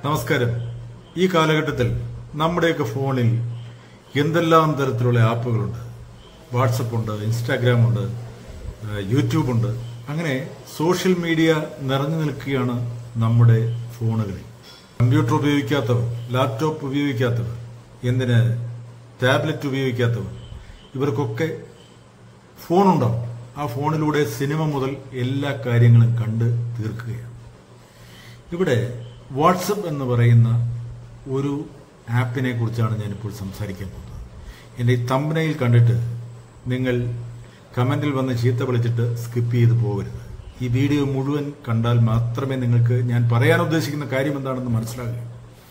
നമസ്കാരം ഈ കാലഘട്ടത്തിൽ നമ്മുടെയൊക്കെ ഫോണിൽ എന്തെല്ലാം തരത്തിലുള്ള ആപ്പുകളുണ്ട് വാട്സപ്പ് ഉണ്ട് ഇൻസ്റ്റാഗ്രാം ഉണ്ട് യൂട്യൂബ് ഉണ്ട് അങ്ങനെ സോഷ്യൽ മീഡിയ നിറഞ്ഞു നിൽക്കുകയാണ് നമ്മുടെ ഫോണുകളിൽ കമ്പ്യൂട്ടർ ഉപയോഗിക്കാത്തവർ ലാപ്ടോപ്പ് ഉപയോഗിക്കാത്തവർ എന്തിന് ടാബ്ലറ്റ് ഉപയോഗിക്കാത്തവർ ഇവർക്കൊക്കെ ഫോണുണ്ടാവും ആ ഫോണിലൂടെ സിനിമ മുതൽ എല്ലാ കാര്യങ്ങളും കണ്ട് തീർക്കുകയാണ് ഇവിടെ വാട്സപ്പ് എന്ന് പറയുന്ന ഒരു ആപ്പിനെ കുറിച്ചാണ് ഞാനിപ്പോൾ സംസാരിക്കാൻ പോകുന്നത് എൻ്റെ ഈ തമ്പനയിൽ കണ്ടിട്ട് നിങ്ങൾ കമന്റിൽ വന്ന് ചീത്ത വിളിച്ചിട്ട് സ്കിപ്പ് ചെയ്ത് പോകരുത് ഈ വീഡിയോ മുഴുവൻ കണ്ടാൽ മാത്രമേ നിങ്ങൾക്ക് ഞാൻ പറയാൻ ഉദ്ദേശിക്കുന്ന കാര്യം എന്താണെന്ന് മനസ്സിലാകൂ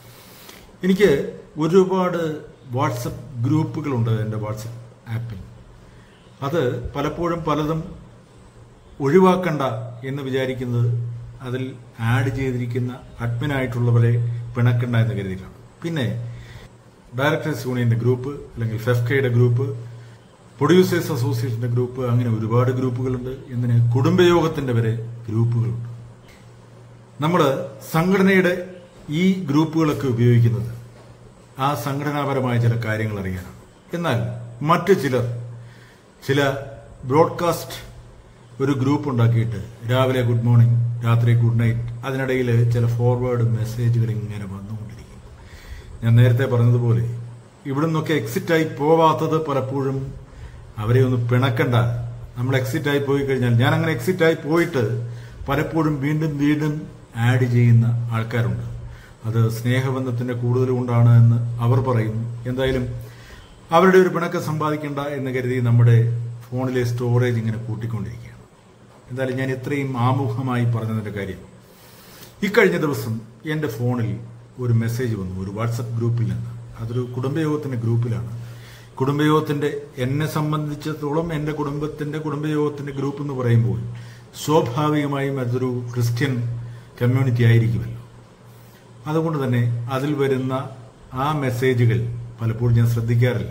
എനിക്ക് ഒരുപാട് വാട്സപ്പ് ഗ്രൂപ്പുകളുണ്ട് എൻ്റെ വാട്സപ്പ് ആപ്പിൽ അത് പലപ്പോഴും പലതും ഒഴിവാക്കണ്ട എന്ന് വിചാരിക്കുന്നത് അതിൽ ആഡ് ചെയ്തിരിക്കുന്ന അഡ്മിനായിട്ടുള്ളവരെ പിണക്കണ്ട എന്ന് കരുതിയിട്ടാണ് പിന്നെ ഡയറക്ടേഴ്സ് യൂണിയന്റെ ഗ്രൂപ്പ് അല്ലെങ്കിൽ ഫെഫ്കയുടെ ഗ്രൂപ്പ് പ്രൊഡ്യൂസേഴ്സ് അസോസിയേഷന്റെ ഗ്രൂപ്പ് അങ്ങനെ ഒരുപാട് ഗ്രൂപ്പുകളുണ്ട് എന്തിന് കുടുംബയോഗത്തിന്റെ വരെ ഗ്രൂപ്പുകളുണ്ട് നമ്മൾ സംഘടനയുടെ ഈ ഗ്രൂപ്പുകളൊക്കെ ഉപയോഗിക്കുന്നത് ആ സംഘടനാപരമായ ചില കാര്യങ്ങൾ അറിയാനാണ് എന്നാൽ മറ്റു ചിലർ ചില ബ്രോഡ്കാസ്റ്റ് ഒരു ഗ്രൂപ്പ് ഉണ്ടാക്കിയിട്ട് രാവിലെ ഗുഡ് മോർണിംഗ് രാത്രി ഗുഡ് നൈറ്റ് അതിനിടയിൽ ചില ഫോർവേഡ് മെസ്സേജുകൾ ഇങ്ങനെ വന്നുകൊണ്ടിരിക്കും ഞാൻ നേരത്തെ പറഞ്ഞതുപോലെ ഇവിടെ നിന്നൊക്കെ എക്സിറ്റ് ആയി പോവാത്തത് പലപ്പോഴും അവരെ ഒന്ന് പിണക്കണ്ട നമ്മൾ എക്സിറ്റ് ആയി പോയി കഴിഞ്ഞാൽ ഞാൻ അങ്ങനെ എക്സിറ്റ് ആയി പോയിട്ട് പലപ്പോഴും വീണ്ടും വീണ്ടും ആഡ് ചെയ്യുന്ന ആൾക്കാരുണ്ട് അത് സ്നേഹബന്ധത്തിന്റെ കൂടുതൽ കൊണ്ടാണ് എന്ന് അവർ പറയുന്നു എന്തായാലും അവരുടെ ഒരു പിണക്കം സമ്പാദിക്കേണ്ട എന്ന് കരുതി നമ്മുടെ ഫോണിലെ സ്റ്റോറേജ് ഇങ്ങനെ കൂട്ടിക്കൊണ്ടിരിക്കുകയാണ് എന്തായാലും ഞാൻ ഇത്രയും ആമുഖമായി പറഞ്ഞതിന്റെ കാര്യം ഇക്കഴിഞ്ഞ ദിവസം എന്റെ ഫോണിൽ ഒരു മെസ്സേജ് വന്നു ഒരു വാട്സപ്പ് ഗ്രൂപ്പിൽ നിന്ന് അതൊരു കുടുംബയോഗത്തിന്റെ ഗ്രൂപ്പിലാണ് കുടുംബയോഗത്തിന്റെ എന്നെ സംബന്ധിച്ചിടത്തോളം എന്റെ കുടുംബത്തിന്റെ കുടുംബയോഗത്തിന്റെ ഗ്രൂപ്പ് എന്ന് പറയുമ്പോൾ സ്വാഭാവികമായും അതൊരു ക്രിസ്ത്യൻ കമ്മ്യൂണിറ്റി ആയിരിക്കുമല്ലോ അതുകൊണ്ട് തന്നെ അതിൽ വരുന്ന ആ മെസ്സേജുകൾ പലപ്പോഴും ഞാൻ ശ്രദ്ധിക്കാറില്ല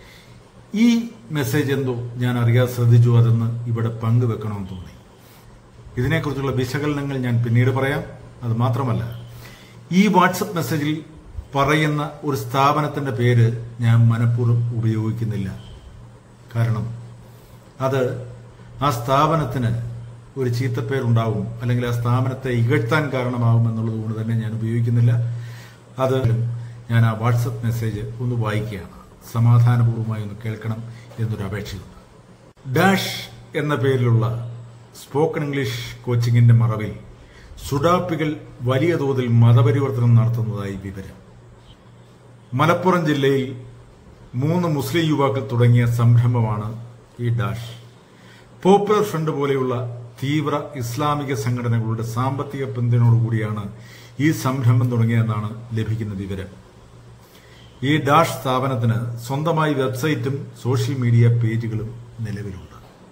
ഈ മെസ്സേജ് എന്തോ ഞാൻ അറിയാതെ ശ്രദ്ധിച്ചു അതെന്ന് ഇവിടെ പങ്കുവെക്കണമെന്ന് തോന്നി ഇതിനെക്കുറിച്ചുള്ള വിശകലനങ്ങൾ ഞാൻ പിന്നീട് പറയാം അത് മാത്രമല്ല ഈ വാട്സപ്പ് മെസ്സേജിൽ പറയുന്ന ഒരു സ്ഥാപനത്തിന്റെ പേര് ഞാൻ മനഃപൂർവ്വം ഉപയോഗിക്കുന്നില്ല കാരണം അത് ആ സ്ഥാപനത്തിന് ഒരു ചീത്തപ്പേരുണ്ടാവും അല്ലെങ്കിൽ ആ സ്ഥാപനത്തെ ഇകഴ്ത്താൻ കാരണമാകും എന്നുള്ളത് കൊണ്ട് തന്നെ ഞാൻ ഉപയോഗിക്കുന്നില്ല അത് ഞാൻ ആ വാട്സപ്പ് മെസ്സേജ് ഒന്ന് വായിക്കുകയാണ് സമാധാനപൂർവ്വമായി ഒന്ന് കേൾക്കണം എന്നൊരു അപേക്ഷയുണ്ട് ഡാഷ് എന്ന പേരിലുള്ള സ്പോക്കൺ ഇംഗ്ലീഷ് കോച്ചിങ്ങിന്റെ മറവിൽ സുഡാപ്പികൾ വലിയ തോതിൽ മതപരിവർത്തനം നടത്തുന്നതായി വിവരം മലപ്പുറം ജില്ലയിൽ മൂന്ന് മുസ്ലിം യുവാക്കൾ തുടങ്ങിയ സംരംഭമാണ് ഈ ഡാഷ് പോപ്പുലർ ഫ്രണ്ട് പോലെയുള്ള തീവ്ര ഇസ്ലാമിക സംഘടനകളുടെ സാമ്പത്തിക പിന്തുണയോടുകൂടിയാണ് ഈ സംരംഭം തുടങ്ങിയതെന്നാണ് ലഭിക്കുന്ന വിവരം ഈ ഡാഷ് സ്ഥാപനത്തിന് സ്വന്തമായി വെബ്സൈറ്റും സോഷ്യൽ മീഡിയ പേജുകളും നിലവിലുണ്ട്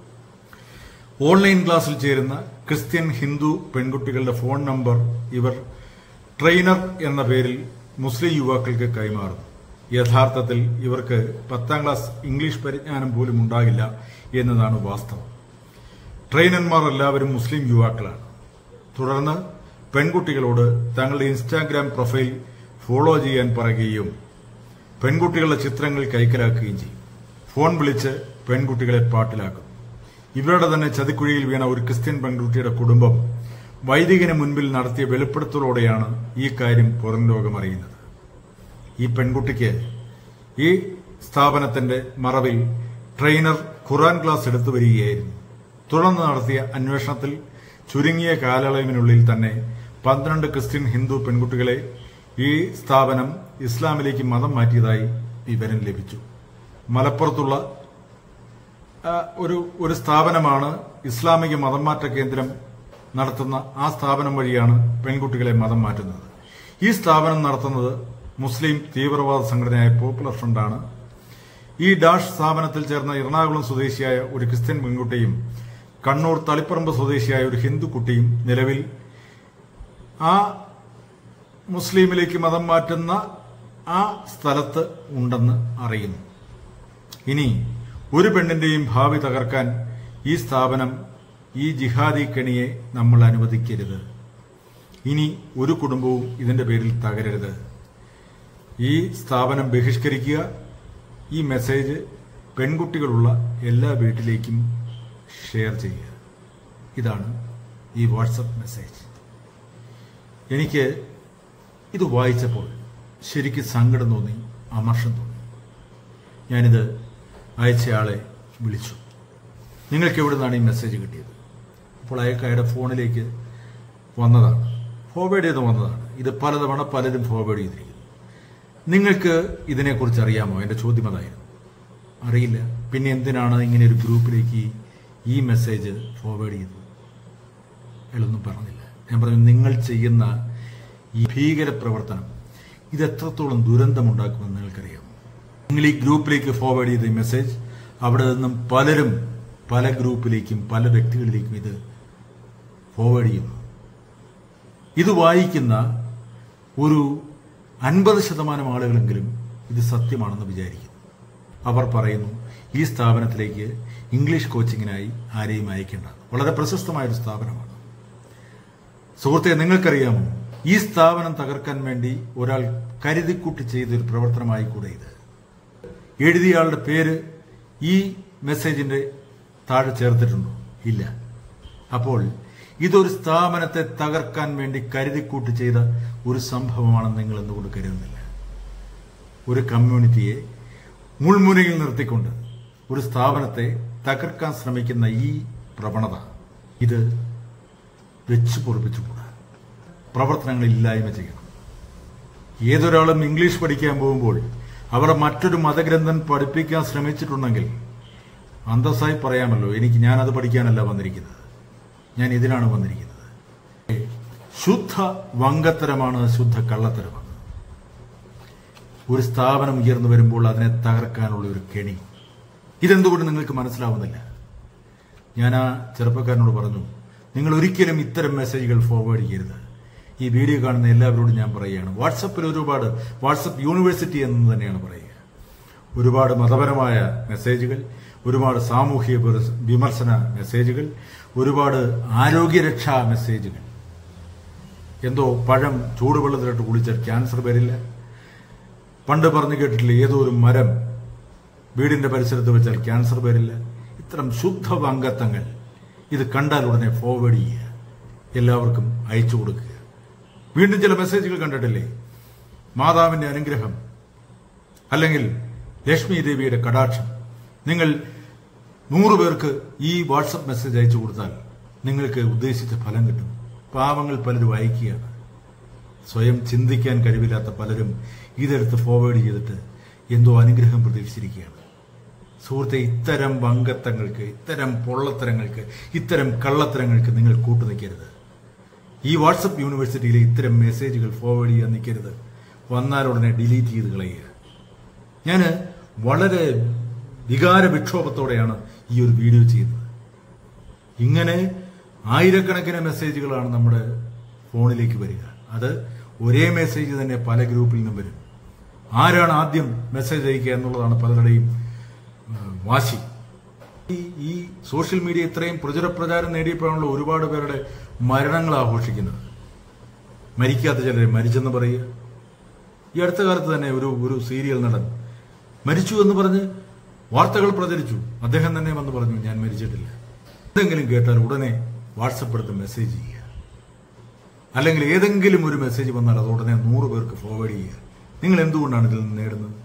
ഓൺലൈൻ ക്ലാസ്സിൽ ചേരുന്ന ക്രിസ്ത്യൻ ഹിന്ദു പെൺകുട്ടികളുടെ ഫോൺ നമ്പർ ഇവർ ട്രെയിനർ എന്ന പേരിൽ മുസ്ലിം യുവാക്കൾക്ക് കൈമാറുന്നു യഥാർത്ഥത്തിൽ ഇവർക്ക് പത്താം ക്ലാസ് ഇംഗ്ലീഷ് പരിജ്ഞാനം പോലും ഉണ്ടാകില്ല എന്നതാണ് വാസ്തവം ട്രെയിനർമാർ എല്ലാവരും മുസ്ലിം യുവാക്കളാണ് തുടർന്ന് പെൺകുട്ടികളോട് തങ്ങളുടെ ഇൻസ്റ്റാഗ്രാം പ്രൊഫൈൽ ഫോളോ ചെയ്യാൻ പറയുകയും പെൺകുട്ടികളുടെ ചിത്രങ്ങൾ കൈക്കലാക്കുകയും ചെയ്യും ഫോൺ വിളിച്ച് പെൺകുട്ടികളെ പാട്ടിലാക്കും ഇവരുടെ തന്നെ ചതിക്കുഴിയിൽ വീണ ഒരു ക്രിസ്ത്യൻ പെൺകുട്ടിയുടെ കുടുംബം വൈദികന് മുൻപിൽ നടത്തിയ വെളിപ്പെടുത്തലോടെയാണ് ഈ കാര്യം പുറം ലോകം അറിയുന്നത് ഈ പെൺകുട്ടിക്ക് ഈ സ്ഥാപനത്തിന്റെ മറവിൽ ട്രെയിനർ ഖുറാൻ ക്ലാസ് എടുത്തു വരികയായിരുന്നു തുടർന്ന് നടത്തിയ അന്വേഷണത്തിൽ ചുരുങ്ങിയ കാലയളവിനുള്ളിൽ തന്നെ പന്ത്രണ്ട് ക്രിസ്ത്യൻ ഹിന്ദു പെൺകുട്ടികളെ ഈ സ്ഥാപനം ഇസ്ലാമിലേക്ക് മതം മാറ്റിയതായി വിവരം ലഭിച്ചു മലപ്പുറത്തുള്ള ഒരു ഒരു സ്ഥാപനമാണ് ഇസ്ലാമിക മതം മാറ്റ കേന്ദ്രം നടത്തുന്ന ആ സ്ഥാപനം വഴിയാണ് പെൺകുട്ടികളെ മതം മാറ്റുന്നത് ഈ സ്ഥാപനം നടത്തുന്നത് മുസ്ലിം തീവ്രവാദ സംഘടനയായ പോപ്പുലർ ഫ്രണ്ടാണ് ഈ ഡാഷ് സ്ഥാപനത്തിൽ ചേർന്ന എറണാകുളം സ്വദേശിയായ ഒരു ക്രിസ്ത്യൻ പെൺകുട്ടിയും കണ്ണൂർ തളിപ്പറമ്പ് സ്വദേശിയായ ഒരു ഹിന്ദു കുട്ടിയും നിലവിൽ ആ മുസ്ലിമിലേക്ക് മതം മാറ്റുന്ന ആ സ്ഥലത്ത് ഉണ്ടെന്ന് അറിയുന്നു ഇനി ഒരു പെണ്ണിന്റെയും ഭാവി തകർക്കാൻ ഈ സ്ഥാപനം ഈ ജിഹാദി കെണിയെ നമ്മൾ അനുവദിക്കരുത് ഇനി ഒരു കുടുംബവും ഇതിന്റെ പേരിൽ തകരരുത് ഈ സ്ഥാപനം ബഹിഷ്കരിക്കുക ഈ മെസ്സേജ് പെൺകുട്ടികളുള്ള എല്ലാ വീട്ടിലേക്കും ഷെയർ ചെയ്യുക ഇതാണ് ഈ വാട്സപ്പ് മെസ്സേജ് എനിക്ക് ഇത് വായിച്ചപ്പോൾ ശരിക്ക് സങ്കടം തോന്നി അമർഷം തോന്നി ഞാനിത് അയച്ചയാളെ വിളിച്ചു നിങ്ങൾക്ക് എവിടെ നിന്നാണ് ഈ മെസ്സേജ് കിട്ടിയത് അപ്പോൾ അയാൾക്ക് അയാളുടെ ഫോണിലേക്ക് വന്നതാണ് ഫോർവേഡ് ചെയ്ത് വന്നതാണ് ഇത് പലതവണ പലരും ഫോർവേഡ് ചെയ്തിരിക്കുന്നു നിങ്ങൾക്ക് ഇതിനെക്കുറിച്ച് അറിയാമോ എൻ്റെ ചോദ്യം അതായിരുന്നു അറിയില്ല പിന്നെ എന്തിനാണ് ഇങ്ങനെ ഒരു ഗ്രൂപ്പിലേക്ക് ഈ മെസ്സേജ് ഫോർവേഡ് ചെയ്തത് അയാളൊന്നും പറഞ്ഞില്ല ഞാൻ പറഞ്ഞു നിങ്ങൾ ചെയ്യുന്ന ഈ ഭീകര പ്രവർത്തനം ഇത് എത്രത്തോളം ദുരന്തമുണ്ടാക്കുമെന്ന് നിങ്ങൾക്കറിയാം നിങ്ങൾ ഈ ഗ്രൂപ്പിലേക്ക് ഫോർവേഡ് ചെയ്ത ഈ മെസ്സേജ് അവിടെ നിന്നും പലരും പല ഗ്രൂപ്പിലേക്കും പല വ്യക്തികളിലേക്കും ഇത് ഫോർവേഡ് ചെയ്യുന്നു ഇത് വായിക്കുന്ന ഒരു അൻപത് ശതമാനം ആളുകളെങ്കിലും ഇത് സത്യമാണെന്ന് വിചാരിക്കുന്നു അവർ പറയുന്നു ഈ സ്ഥാപനത്തിലേക്ക് ഇംഗ്ലീഷ് കോച്ചിങ്ങിനായി ആരെയും അയക്കേണ്ട വളരെ പ്രശസ്തമായ ഒരു സ്ഥാപനമാണ് സുഹൃത്തെ നിങ്ങൾക്കറിയാമോ ഈ സ്ഥാപനം തകർക്കാൻ വേണ്ടി ഒരാൾ കരുതിക്കൂട്ടി ചെയ്തൊരു പ്രവർത്തനമായി കൂടെ ഇത് എഴുതിയയാളുടെ പേര് ഈ മെസ്സേജിന്റെ താഴെ ചേർത്തിട്ടുണ്ടോ ഇല്ല അപ്പോൾ ഇതൊരു സ്ഥാപനത്തെ തകർക്കാൻ വേണ്ടി കരുതിക്കൂട്ടി ചെയ്ത ഒരു സംഭവമാണെന്ന് നിങ്ങൾ എന്തുകൊണ്ട് കരുതുന്നില്ല ഒരു കമ്മ്യൂണിറ്റിയെ മുൾമുനയിൽ നിർത്തിക്കൊണ്ട് ഒരു സ്ഥാപനത്തെ തകർക്കാൻ ശ്രമിക്കുന്ന ഈ പ്രവണത ഇത് വെച്ചു പൊറപ്പിച്ചുകൂടാ പ്രവർത്തനങ്ങൾ ഇല്ലായ്മ ചെയ്യണം ഏതൊരാളും ഇംഗ്ലീഷ് പഠിക്കാൻ പോകുമ്പോൾ അവർ മറ്റൊരു മതഗ്രന്ഥം പഠിപ്പിക്കാൻ ശ്രമിച്ചിട്ടുണ്ടെങ്കിൽ അന്തസ്സായി പറയാമല്ലോ എനിക്ക് ഞാനത് പഠിക്കാനല്ല വന്നിരിക്കുന്നത് ഞാൻ ഇതിനാണ് വന്നിരിക്കുന്നത് ശുദ്ധ വങ്കത്തരമാണ് ശുദ്ധ കള്ളത്തരമാണ് ഒരു സ്ഥാപനം ഉയർന്നു വരുമ്പോൾ അതിനെ തകർക്കാനുള്ള ഒരു കെണി ഇതെന്തുകൊണ്ട് നിങ്ങൾക്ക് മനസ്സിലാവുന്നില്ല ഞാൻ ആ ചെറുപ്പക്കാരനോട് പറഞ്ഞു നിങ്ങൾ ഒരിക്കലും ഇത്തരം മെസ്സേജുകൾ ഫോർവേഡ് ചെയ്യരുത് ഈ വീഡിയോ കാണുന്ന എല്ലാവരോടും ഞാൻ പറയുകയാണ് വാട്സപ്പിൽ ഒരുപാട് വാട്സപ്പ് യൂണിവേഴ്സിറ്റി എന്ന് തന്നെയാണ് പറയുക ഒരുപാട് മതപരമായ മെസ്സേജുകൾ ഒരുപാട് സാമൂഹിക വിമർശ- വിമർശന മെസ്സേജുകൾ ഒരുപാട് ആരോഗ്യരക്ഷാ മെസ്സേജുകൾ എന്തോ പഴം ചൂടുവെള്ളത്തിലിട്ട് കുളിച്ചാൽ ക്യാൻസർ വരില്ല പണ്ട് പറഞ്ഞു കേട്ടിട്ടില്ല ഏതോ ഒരു മരം വീടിന്റെ പരിസരത്ത് വെച്ചാൽ ക്യാൻസർ വരില്ല ഇത്തരം ശുദ്ധ വങ്കത്തങ്ങൾ ഇത് കണ്ടാൽ ഉടനെ ഫോർവേഡ് ചെയ്യുക എല്ലാവർക്കും അയച്ചു കൊടുക്കുക വീണ്ടും ചില മെസ്സേജുകൾ കണ്ടിട്ടില്ലേ മാതാവിന്റെ അനുഗ്രഹം അല്ലെങ്കിൽ ലക്ഷ്മി ദേവിയുടെ കടാക്ഷം നിങ്ങൾ നൂറ് പേർക്ക് ഈ വാട്സപ്പ് മെസ്സേജ് അയച്ചു കൊടുത്താൽ നിങ്ങൾക്ക് ഉദ്ദേശിച്ച ഫലം കിട്ടും പാവങ്ങൾ പലരും അയക്കുകയാണ് സ്വയം ചിന്തിക്കാൻ കഴിവില്ലാത്ത പലരും ഇതെടുത്ത് ഫോർവേഡ് ചെയ്തിട്ട് എന്തോ അനുഗ്രഹം പ്രതീക്ഷിച്ചിരിക്കുകയാണ് സുഹൃത്തെ ഇത്തരം വങ്കത്തങ്ങൾക്ക് ഇത്തരം പൊള്ളത്തരങ്ങൾക്ക് ഇത്തരം കള്ളത്തരങ്ങൾക്ക് നിങ്ങൾ കൂട്ടുനിൽക്കരുത് ഈ വാട്സപ്പ് യൂണിവേഴ്സിറ്റിയിലെ ഇത്തരം മെസ്സേജുകൾ ഫോർവേഡ് ചെയ്യാൻ നിൽക്കരുത് വന്നാൽ ഉടനെ ഡിലീറ്റ് ചെയ്ത് കളയുക ഞാൻ വളരെ വികാര വിക്ഷോഭത്തോടെയാണ് ഈ ഒരു വീഡിയോ ചെയ്യുന്നത് ഇങ്ങനെ ആയിരക്കണക്കിന് മെസ്സേജുകളാണ് നമ്മുടെ ഫോണിലേക്ക് വരിക അത് ഒരേ മെസ്സേജ് തന്നെ പല ഗ്രൂപ്പിൽ നിന്നും വരും ആരാണ് ആദ്യം മെസ്സേജ് അയക്കുക എന്നുള്ളതാണ് പലരുടെയും ആ, വാശി ഈ ഈ സോഷ്യൽ മീഡിയ ഇത്രയും പ്രചുരപ്രചാരം നേടിയപ്പോഴാണല്ലോ ഒരുപാട് പേരുടെ മരണങ്ങൾ ആഘോഷിക്കുന്നത് മരിക്കാത്ത ചിലരെ മരിച്ചെന്ന് പറയുക ഈ അടുത്ത കാലത്ത് തന്നെ ഒരു ഒരു സീരിയൽ നടൻ മരിച്ചു എന്ന് പറഞ്ഞ് വാർത്തകൾ പ്രചരിച്ചു അദ്ദേഹം തന്നെ വന്ന് പറഞ്ഞു ഞാൻ മരിച്ചിട്ടില്ല എന്തെങ്കിലും കേട്ടാൽ ഉടനെ വാട്സപ്പ് എടുത്ത് മെസ്സേജ് ചെയ്യുക അല്ലെങ്കിൽ ഏതെങ്കിലും ഒരു മെസ്സേജ് വന്നാൽ അത് ഉടനെ നൂറ് പേർക്ക് ഫോർവേഡ് ചെയ്യുക നിങ്ങൾ എന്തുകൊണ്ടാണ് ഇതിൽ നിന്ന് നേടുന്നത്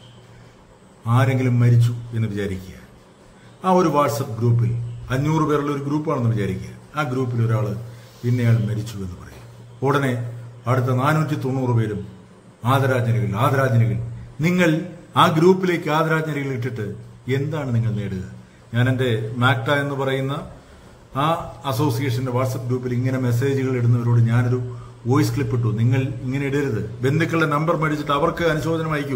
ആരെങ്കിലും മരിച്ചു എന്ന് വിചാരിക്കുക ആ ഒരു വാട്സപ്പ് ഗ്രൂപ്പിൽ അഞ്ഞൂറ് പേരുള്ള ഒരു ഗ്രൂപ്പാണെന്ന് വിചാരിക്കുക ആ ഗ്രൂപ്പിൽ ഒരാൾ ഇന്നയാൾ മരിച്ചു എന്ന് പറയും ഉടനെ അടുത്ത നാനൂറ്റി തൊണ്ണൂറ് പേരും ആദരാജ്ഞലികൾ ആദരാജ്ഞലികൾ നിങ്ങൾ ആ ഗ്രൂപ്പിലേക്ക് ആദരാജ്ഞലികൾ ഇട്ടിട്ട് എന്താണ് നിങ്ങൾ നേടുക ഞാൻ എൻ്റെ മാക്ട എന്ന് പറയുന്ന ആ അസോസിയേഷന്റെ വാട്സപ്പ് ഗ്രൂപ്പിൽ ഇങ്ങനെ മെസ്സേജുകൾ ഇടുന്നവരോട് ഞാനൊരു വോയിസ് ക്ലിപ്പ് ഇട്ടു നിങ്ങൾ ഇങ്ങനെ ഇടരുത് ബന്ധുക്കളുടെ നമ്പർ മേടിച്ചിട്ട് അവർക്ക് അനുശോചനം അയക്കൂ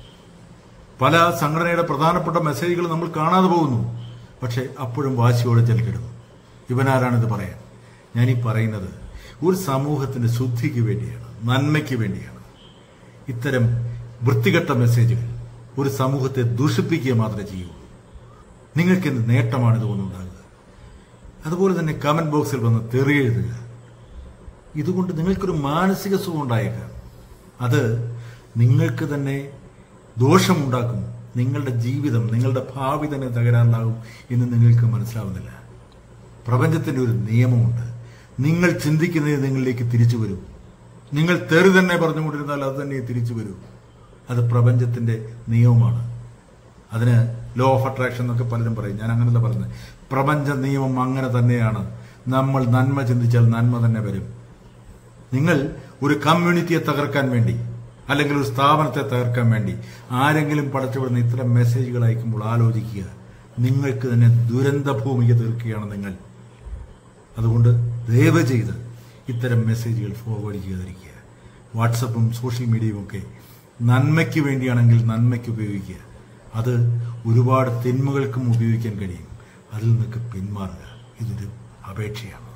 പല സംഘടനയുടെ പ്രധാനപ്പെട്ട മെസ്സേജുകൾ നമ്മൾ കാണാതെ പോകുന്നു പക്ഷെ അപ്പോഴും വാശിയോടെ ചെലക്കിടുന്നു ഇവനാരാണിത് പറയാൻ ഞാൻ ഈ പറയുന്നത് ഒരു സമൂഹത്തിന്റെ ശുദ്ധിക്ക് വേണ്ടിയാണ് നന്മയ്ക്ക് വേണ്ടിയാണ് ഇത്തരം വൃത്തികെട്ട മെസ്സേജുകൾ ഒരു സമൂഹത്തെ ദൂഷിപ്പിക്കുക മാത്രമേ ചെയ്യൂ നിങ്ങൾക്ക് എന്ത് നേട്ടമാണ് ഇതുകൊണ്ടുണ്ടാകുക അതുപോലെ തന്നെ കമന്റ് ബോക്സിൽ വന്ന് തെറി എഴുതുക ഇതുകൊണ്ട് നിങ്ങൾക്കൊരു മാനസിക സുഖം ഉണ്ടായേക്കാം അത് നിങ്ങൾക്ക് തന്നെ ദോഷമുണ്ടാക്കും നിങ്ങളുടെ ജീവിതം നിങ്ങളുടെ ഭാവി തന്നെ തകരാറിലാകും എന്ന് നിങ്ങൾക്ക് മനസ്സിലാവുന്നില്ല പ്രപഞ്ചത്തിന്റെ ഒരു നിയമമുണ്ട് നിങ്ങൾ ചിന്തിക്കുന്നത് നിങ്ങളിലേക്ക് തിരിച്ചു വരും നിങ്ങൾ തെറി തന്നെ പറഞ്ഞുകൊണ്ടിരുന്നാൽ അത് തന്നെ തിരിച്ചു വരും അത് പ്രപഞ്ചത്തിന്റെ നിയമമാണ് അതിന് ലോ ഓഫ് അട്രാക്ഷൻ എന്നൊക്കെ പലരും പറയും ഞാൻ അങ്ങനെയല്ല പറയുന്നത് പ്രപഞ്ച നിയമം അങ്ങനെ തന്നെയാണ് നമ്മൾ നന്മ ചിന്തിച്ചാൽ നന്മ തന്നെ വരും നിങ്ങൾ ഒരു കമ്മ്യൂണിറ്റിയെ തകർക്കാൻ വേണ്ടി അല്ലെങ്കിൽ ഒരു സ്ഥാപനത്തെ തകർക്കാൻ വേണ്ടി ആരെങ്കിലും പടച്ചുവിടുന്ന ഇത്തരം മെസ്സേജുകൾ അയക്കുമ്പോൾ ആലോചിക്കുക നിങ്ങൾക്ക് തന്നെ ദുരന്ത ഭൂമിക തീർക്കുകയാണ് നിങ്ങൾ അതുകൊണ്ട് ദയവ് ചെയ്ത് ഇത്തരം മെസ്സേജുകൾ ഫോർവേഡ് ചെയ്യാതിരിക്കുക വാട്സപ്പും സോഷ്യൽ മീഡിയയും ഒക്കെ നന്മയ്ക്ക് വേണ്ടിയാണെങ്കിൽ നന്മയ്ക്ക് ഉപയോഗിക്കുക അത് ഒരുപാട് തിന്മകൾക്കും ഉപയോഗിക്കാൻ കഴിയും അതിൽ നിന്നൊക്കെ പിന്മാറുക ഇതൊരു അപേക്ഷയാണ്